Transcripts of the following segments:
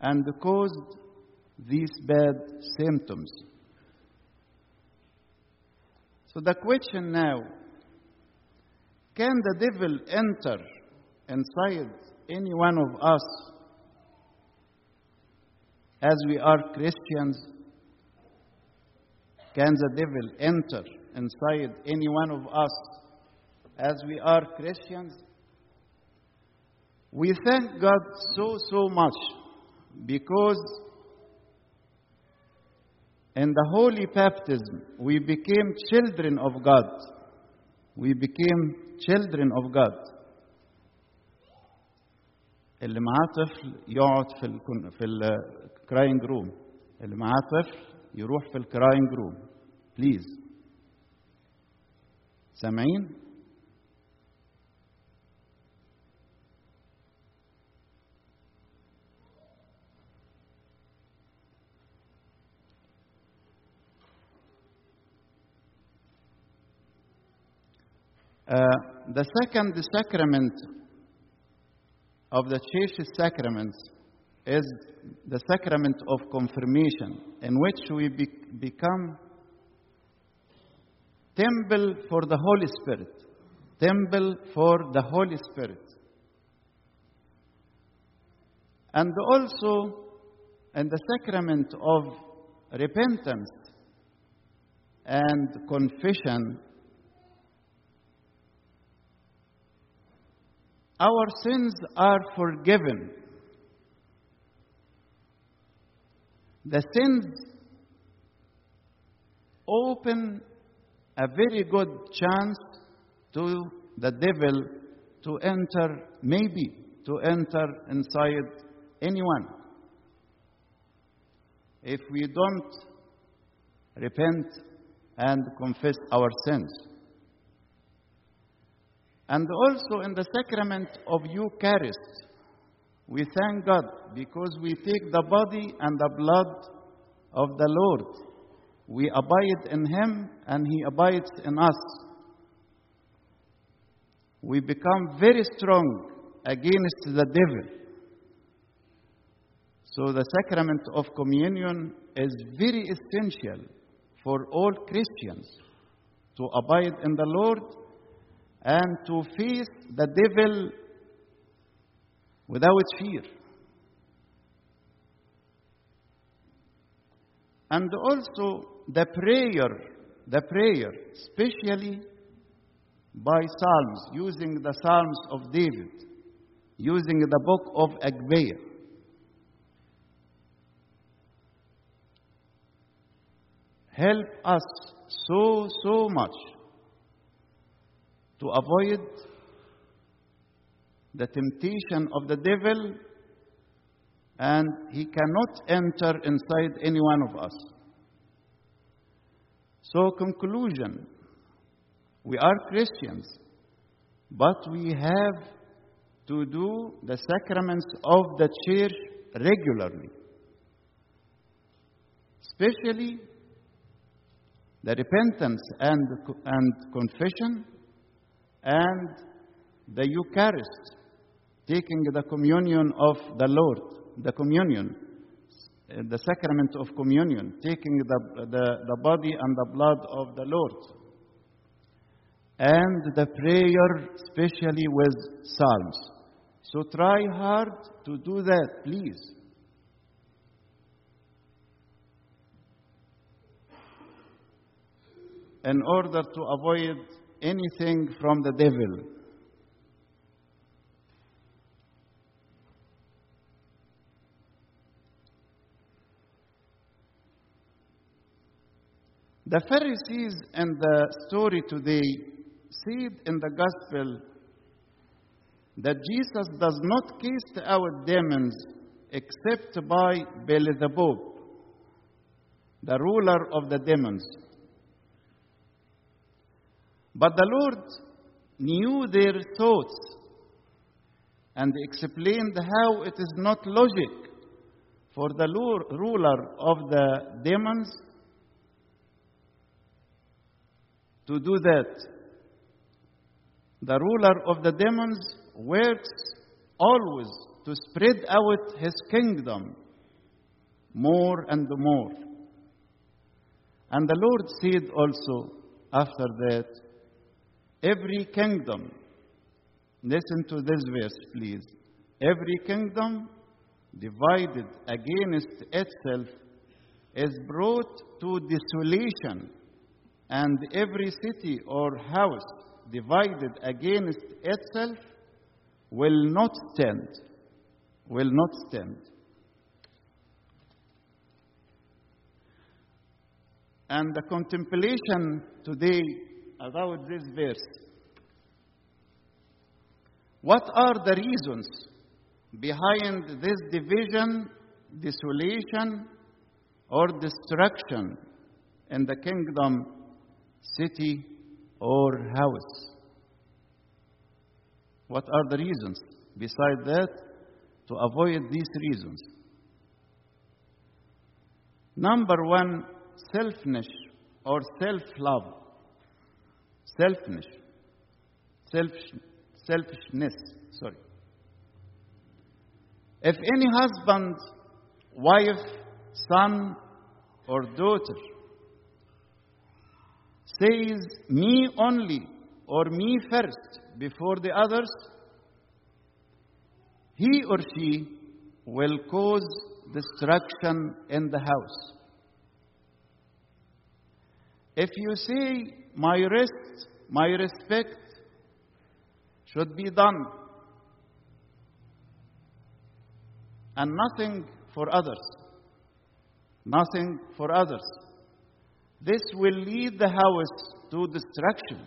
and caused these bad symptoms. So the question now can the devil enter inside any one of us as we are Christians? Can the devil enter inside any one of us as we are Christians? We thank God so, so much because in the holy baptism we became children of God. We became children of God. اللي معاه طفل يقعد في ال في الكراينج روم اللي معاه طفل يروح في الكراينج روم بليز سامعين Uh, the second sacrament of the church sacraments is the sacrament of confirmation, in which we be- become temple for the Holy Spirit. Temple for the Holy Spirit. And also in the sacrament of repentance and confession, our sins are forgiven. The sins open a very good chance to the devil to enter, maybe to enter inside anyone. If we don't repent and confess our sins. And also in the sacrament of Eucharist, we thank God because we take the body and the blood of the Lord. We abide in Him and He abides in us. We become very strong against the devil. So the sacrament of communion is very essential for all Christians to abide in the Lord and to face the devil without fear. And also the prayer, the prayer, especially by Psalms, using the Psalms of David, using the book of Agbeah. Help us so, so much to avoid the temptation of the devil, and he cannot enter inside any one of us. So, conclusion we are Christians, but we have to do the sacraments of the church regularly, especially the repentance and, and confession and the Eucharist, taking the communion of the Lord, the communion, uh, the sacrament of communion, taking the, the, the body and the blood of the Lord, and the prayer, especially with psalms. So try hard to do that, please. In order to avoid anything from the devil. The Pharisees in the story today said in the gospel that Jesus does not cast out demons except by Beelzebub, the ruler of the demons. But the Lord knew their thoughts and explained how it is not logic for the ruler of the demons to do that. The ruler of the demons works always to spread out his kingdom more and more. And the Lord said also after that, every kingdom, listen to this verse, please. Every kingdom divided against itself is brought to desolation, and every city or house divided against itself will not stand. Will not stand. And the contemplation today about this verse. What are the reasons behind this division, desolation, or destruction in the kingdom, city, or house? What are the reasons? Beside that, to avoid these reasons. Number one, selfishness or self love. Selfishness. Selfish, selfishness. Sorry. If any husband, wife, son, or daughter says me only or me first before the others, he or she will cause destruction in the house. If you say, my rest, my respect should be done, and nothing for others, nothing for others, this will lead the house to destruction.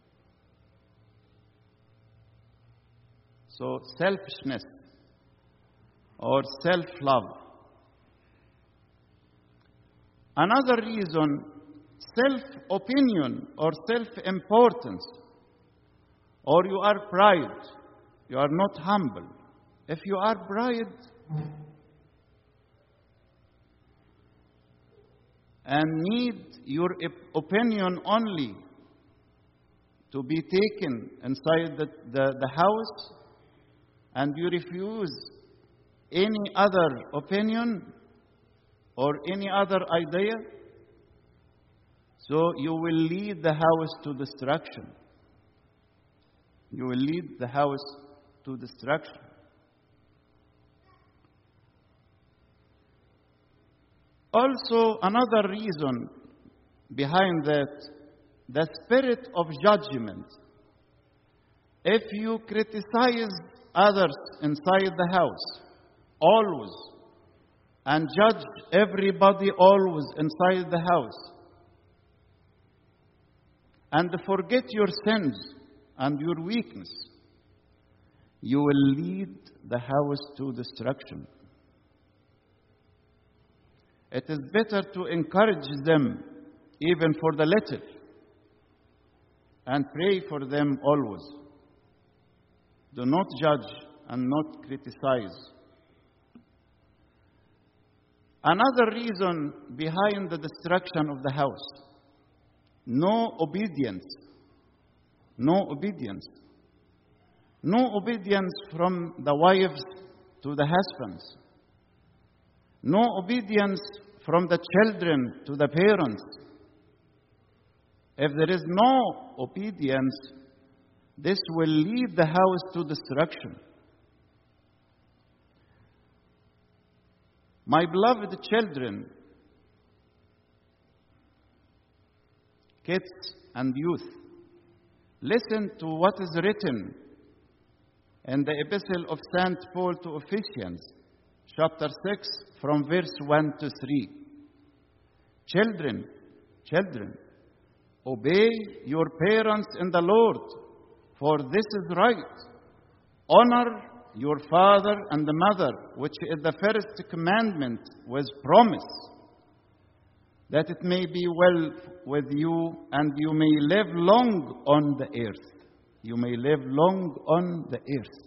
So, selfishness or self love. Another reason self opinion or self importance, or you are pride, you are not humble. If you are pride and need your opinion only to be taken inside the, the, the house, and you refuse any other opinion or any other idea, so you will lead the house to destruction. You will lead the house to destruction. Also, another reason behind that, the spirit of judgment. If you criticize others inside the house, always, and judge everybody always inside the house, and forget your sins and your weakness, you will lead the house to destruction. It is better to encourage them, even for the little, and pray for them always. Do not judge and not criticize. Another reason behind the destruction of the house no obedience. No obedience. No obedience from the wives to the husbands. No obedience from the children to the parents. If there is no obedience, this will lead the house to destruction. My beloved children, kids and youth, listen to what is written in the epistle of St. Paul to Ephesians, chapter 6, from verse 1 to 3. Children, children, obey your parents in the Lord, for this is right. Honor your father and the mother, which is the first commandment with promise, that it may be well with you and you may live long on the earth. You may live long on the earth.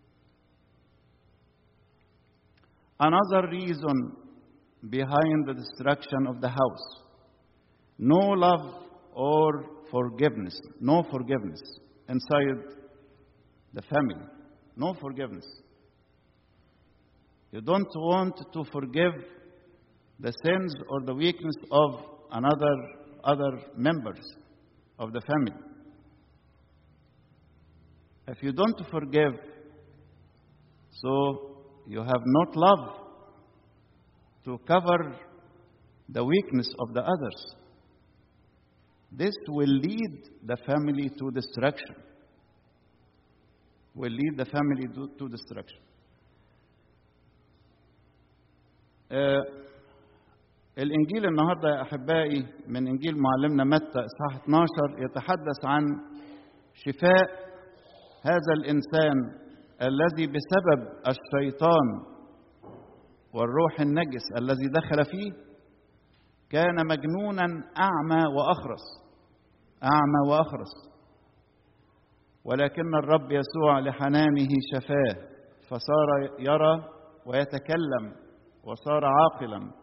Another reason behind the destruction of the house no love or forgiveness. No forgiveness inside the family. No forgiveness. You don't want to forgive the sins or the weakness of another other members of the family. If you don't forgive, so you have not love to cover the weakness of the others. This will lead the family to destruction. Will lead the family to, to destruction. آه الإنجيل النهاردة يا أحبائي من إنجيل معلمنا متى إصحاح 12 يتحدث عن شفاء هذا الإنسان الذي بسبب الشيطان والروح النجس الذي دخل فيه كان مجنونا أعمى وأخرس أعمى وأخرس ولكن الرب يسوع لحنانه شفاه فصار يرى ويتكلم وصار عاقلا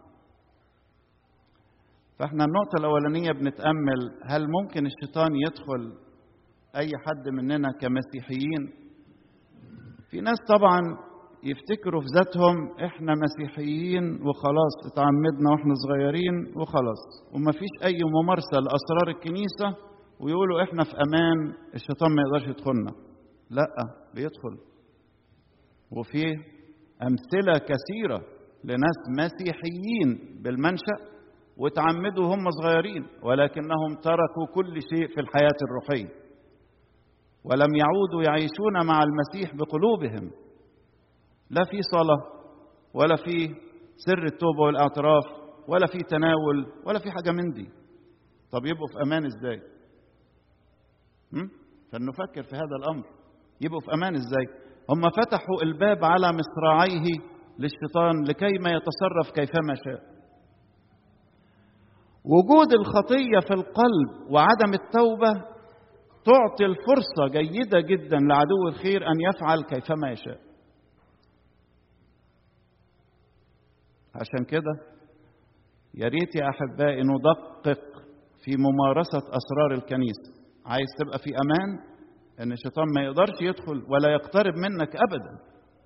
فاحنا النقطة الأولانية بنتأمل هل ممكن الشيطان يدخل أي حد مننا كمسيحيين في ناس طبعا يفتكروا في ذاتهم احنا مسيحيين وخلاص اتعمدنا واحنا صغيرين وخلاص وما فيش اي ممارسه لاسرار الكنيسه ويقولوا احنا في امان الشيطان ما يقدرش يدخلنا لا بيدخل وفي امثله كثيره لناس مسيحيين بالمنشا وتعمدوا هم صغيرين ولكنهم تركوا كل شيء في الحياه الروحيه ولم يعودوا يعيشون مع المسيح بقلوبهم لا في صلاة ولا في سر التوبة والاعتراف ولا في تناول ولا في حاجة من دي طب يبقوا في أمان إزاي فلنفكر في هذا الأمر يبقوا في أمان إزاي هم فتحوا الباب على مصراعيه للشيطان لكي ما يتصرف كيفما شاء وجود الخطية في القلب وعدم التوبة تعطي الفرصة جيدة جدا لعدو الخير أن يفعل كيفما يشاء عشان كده يا ريت يا احبائي ندقق في ممارسه اسرار الكنيسه عايز تبقى في امان ان الشيطان ما يقدرش يدخل ولا يقترب منك ابدا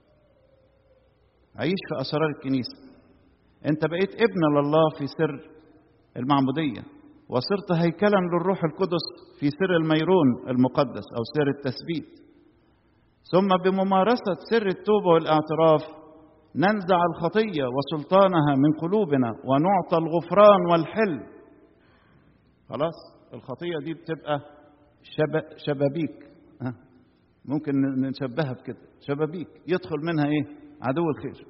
عيش في اسرار الكنيسه انت بقيت ابن لله في سر المعموديه وصرت هيكلا للروح القدس في سر الميرون المقدس او سر التثبيت ثم بممارسه سر التوبه والاعتراف ننزع الخطية وسلطانها من قلوبنا ونعطى الغفران والحل خلاص الخطية دي بتبقى شب... شبابيك ها ممكن نشبهها بكده شبابيك يدخل منها ايه عدو الخير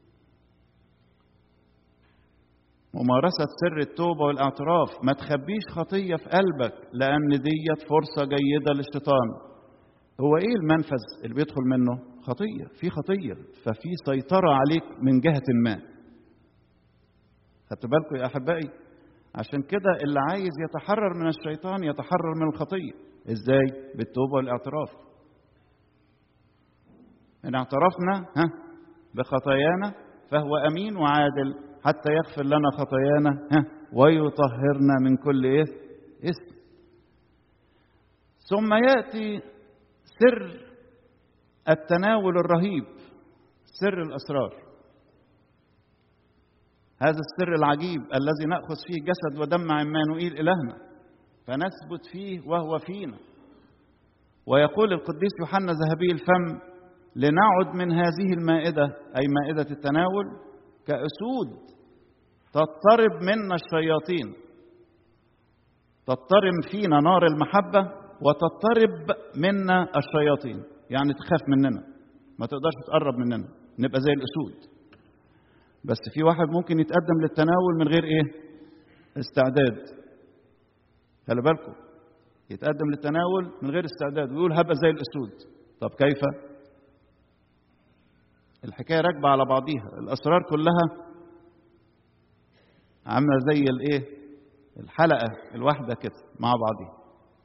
ممارسة سر التوبة والاعتراف ما تخبيش خطية في قلبك لأن ديت فرصة جيدة للشيطان هو ايه المنفذ اللي بيدخل منه خطية في خطية ففي سيطرة عليك من جهة ما خدتوا بالكم يا أحبائي عشان كده اللي عايز يتحرر من الشيطان يتحرر من الخطية ازاي بالتوبة والاعتراف إن اعترفنا ها بخطايانا فهو أمين وعادل حتى يغفر لنا خطايانا ها ويطهرنا من كل إيه اسم ثم يأتي سر التناول الرهيب سر الاسرار هذا السر العجيب الذي ناخذ فيه جسد ودم عمانوئيل الهنا فنثبت فيه وهو فينا ويقول القديس يوحنا ذهبي الفم لنعد من هذه المائده اي مائده التناول كاسود تضطرب منا الشياطين تضطرم فينا نار المحبه وتضطرب منا الشياطين يعني تخاف مننا ما تقدرش تقرب مننا نبقى زي الاسود بس في واحد ممكن يتقدم للتناول من غير ايه استعداد خلي بالكم يتقدم للتناول من غير استعداد ويقول هبقى زي الاسود طب كيف الحكايه راكبه على بعضيها الاسرار كلها عامله زي الايه الحلقه الواحده كده مع بعضيها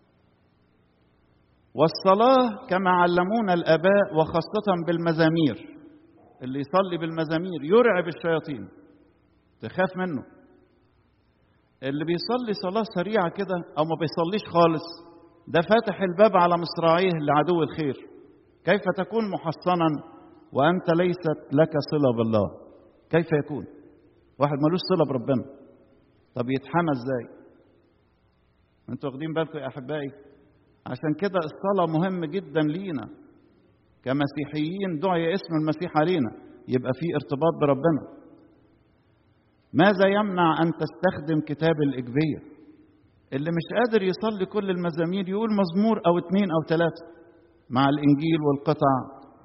والصلاة كما علمونا الآباء وخاصة بالمزامير اللي يصلي بالمزامير يرعب الشياطين تخاف منه اللي بيصلي صلاة سريعة كده أو ما بيصليش خالص ده فاتح الباب على مصراعيه لعدو الخير كيف تكون محصنا وأنت ليست لك صلة بالله كيف يكون واحد ملوش صلة بربنا طب يتحمى ازاي انتوا واخدين بالكم يا احبائي عشان كده الصلاة مهم جدا لينا كمسيحيين دعي اسم المسيح علينا يبقى في ارتباط بربنا ماذا يمنع أن تستخدم كتاب الإجبية اللي مش قادر يصلي كل المزامير يقول مزمور أو اتنين أو ثلاثة مع الإنجيل والقطع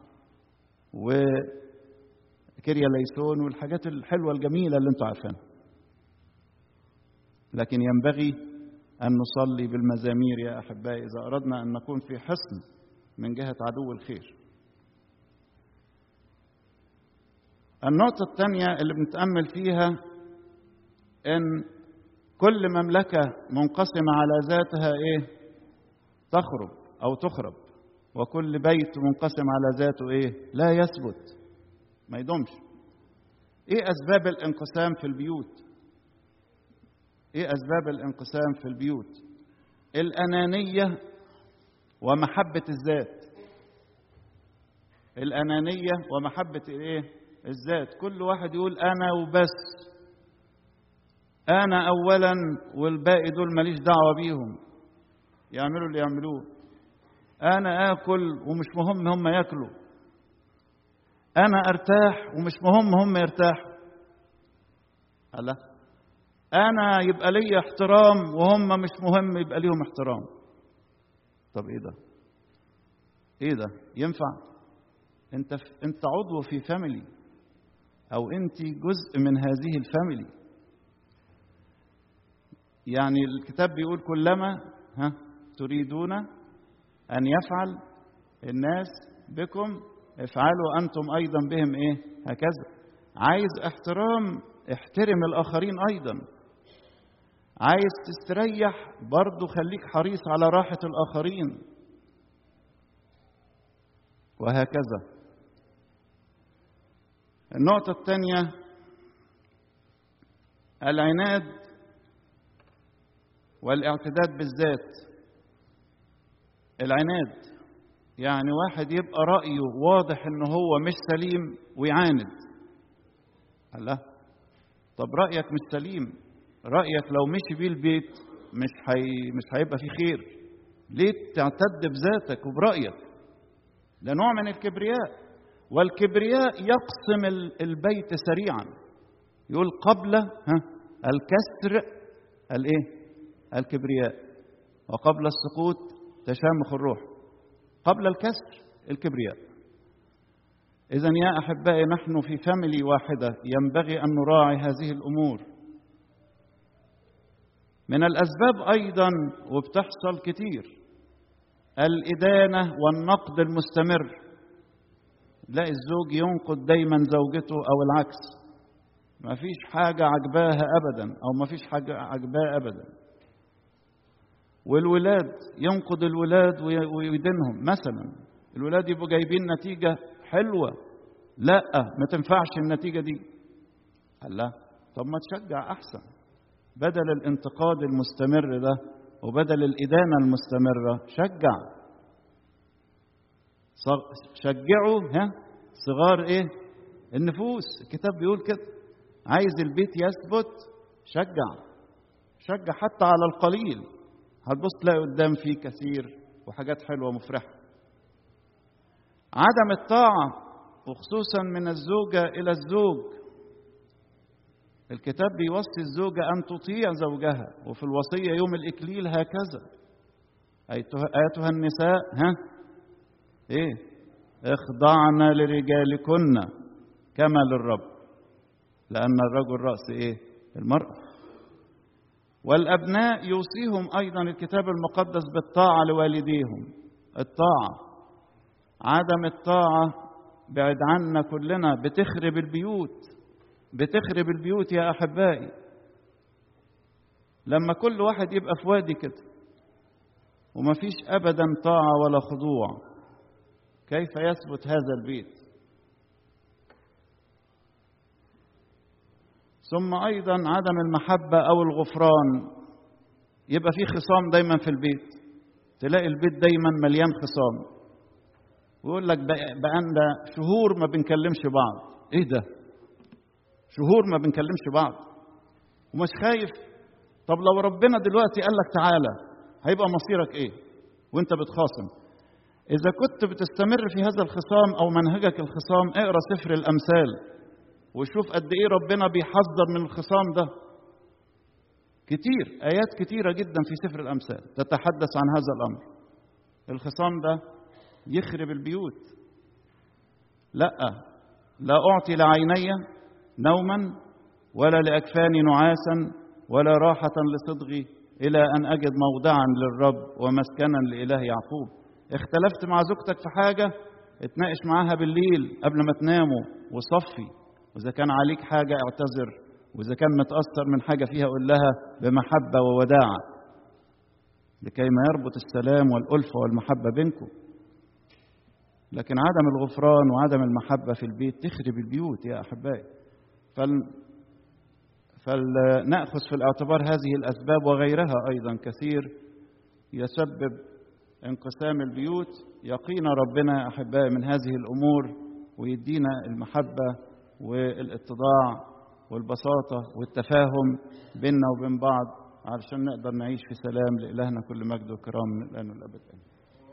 وكريا ليسون والحاجات الحلوة الجميلة اللي انتوا عارفينها لكن ينبغي أن نصلي بالمزامير يا أحبائي إذا أردنا أن نكون في حصن من جهة عدو الخير النقطة الثانية اللي بنتأمل فيها إن كل مملكة منقسمة على ذاتها إيه؟ تخرب أو تخرب وكل بيت منقسم على ذاته إيه؟ لا يثبت ما يدومش إيه أسباب الانقسام في البيوت؟ إيه أسباب الانقسام في البيوت؟ الأنانية ومحبة الذات الأنانية ومحبة الإيه؟ الذات كل واحد يقول أنا وبس أنا أولا والباقي دول ماليش دعوة بيهم يعملوا اللي يعملوه أنا آكل ومش مهم هم ياكلوا أنا أرتاح ومش مهم هم يرتاحوا الله أنا يبقى لي احترام وهم مش مهم يبقى ليهم احترام طب إيه ده؟ إيه ده؟ ينفع؟ أنت أنت عضو في فاميلي أو أنت جزء من هذه الفاميلي يعني الكتاب بيقول كلما ها تريدون أن يفعل الناس بكم افعلوا أنتم أيضا بهم إيه هكذا عايز احترام احترم الآخرين أيضا عايز تستريح برضه خليك حريص على راحة الآخرين وهكذا النقطة الثانية العناد والاعتداد بالذات العناد يعني واحد يبقى رأيه واضح ان هو مش سليم ويعاند الله طب رأيك مش سليم رأيك لو مشي بيه البيت مش حي... مش هيبقى فيه خير ليه تعتد بذاتك وبرأيك ده نوع من الكبرياء والكبرياء يقسم البيت سريعا يقول قبل ها الكسر الايه الكبرياء وقبل السقوط تشامخ الروح قبل الكسر الكبرياء اذا يا احبائي نحن في فاميلي واحده ينبغي ان نراعي هذه الامور من الاسباب ايضا وبتحصل كتير الادانه والنقد المستمر تلاقي الزوج ينقد دايما زوجته او العكس ما فيش حاجه عجباها ابدا او ما فيش حاجه عجباه ابدا والولاد ينقد الولاد ويدينهم مثلا الولاد يبقوا جايبين نتيجة حلوة لا ما تنفعش النتيجة دي قال لا طب ما تشجع أحسن بدل الانتقاد المستمر ده وبدل الإدانة المستمرة شجع شجعوا ها صغار ايه النفوس الكتاب بيقول كده عايز البيت يثبت شجع شجع حتى على القليل هتبص تلاقي قدام فيه كثير وحاجات حلوه مفرحه عدم الطاعه وخصوصا من الزوجه الى الزوج الكتاب بيوصي الزوجه ان تطيع زوجها وفي الوصيه يوم الاكليل هكذا ايتها النساء ها ايه اخضعن لرجالكن كما للرب لان الرجل راس ايه المراه والأبناء يوصيهم أيضا الكتاب المقدس بالطاعة لوالديهم الطاعة عدم الطاعة بعد عنا كلنا بتخرب البيوت بتخرب البيوت يا أحبائي لما كل واحد يبقى في وادي كده ومفيش أبدا طاعة ولا خضوع كيف يثبت هذا البيت ثم ايضا عدم المحبه او الغفران يبقى في خصام دايما في البيت تلاقي البيت دايما مليان خصام ويقول لك بقالنا شهور ما بنكلمش بعض ايه ده شهور ما بنكلمش بعض ومش خايف طب لو ربنا دلوقتي قال لك تعالى هيبقى مصيرك ايه وانت بتخاصم اذا كنت بتستمر في هذا الخصام او منهجك الخصام اقرا سفر الامثال وشوف قد ايه ربنا بيحذر من الخصام ده كتير ايات كتيره جدا في سفر الامثال تتحدث عن هذا الامر الخصام ده يخرب البيوت لا لا اعطي لعيني نوما ولا لاكفاني نعاسا ولا راحه لصدغي الى ان اجد موضعا للرب ومسكنا لاله يعقوب اختلفت مع زوجتك في حاجه اتناقش معاها بالليل قبل ما تناموا وصفي واذا كان عليك حاجه اعتذر واذا كان متاثر من حاجه فيها قول لها بمحبه ووداعه لكي ما يربط السلام والالفه والمحبه بينكم لكن عدم الغفران وعدم المحبه في البيت تخرب البيوت يا احبائي فل فلناخذ في الاعتبار هذه الاسباب وغيرها ايضا كثير يسبب انقسام البيوت يقينا ربنا يا احبائي من هذه الامور ويدينا المحبه والاتضاع والبساطه والتفاهم بيننا وبين بعض علشان نقدر نعيش في سلام لالهنا كل مجد وكرام من الان والابد امين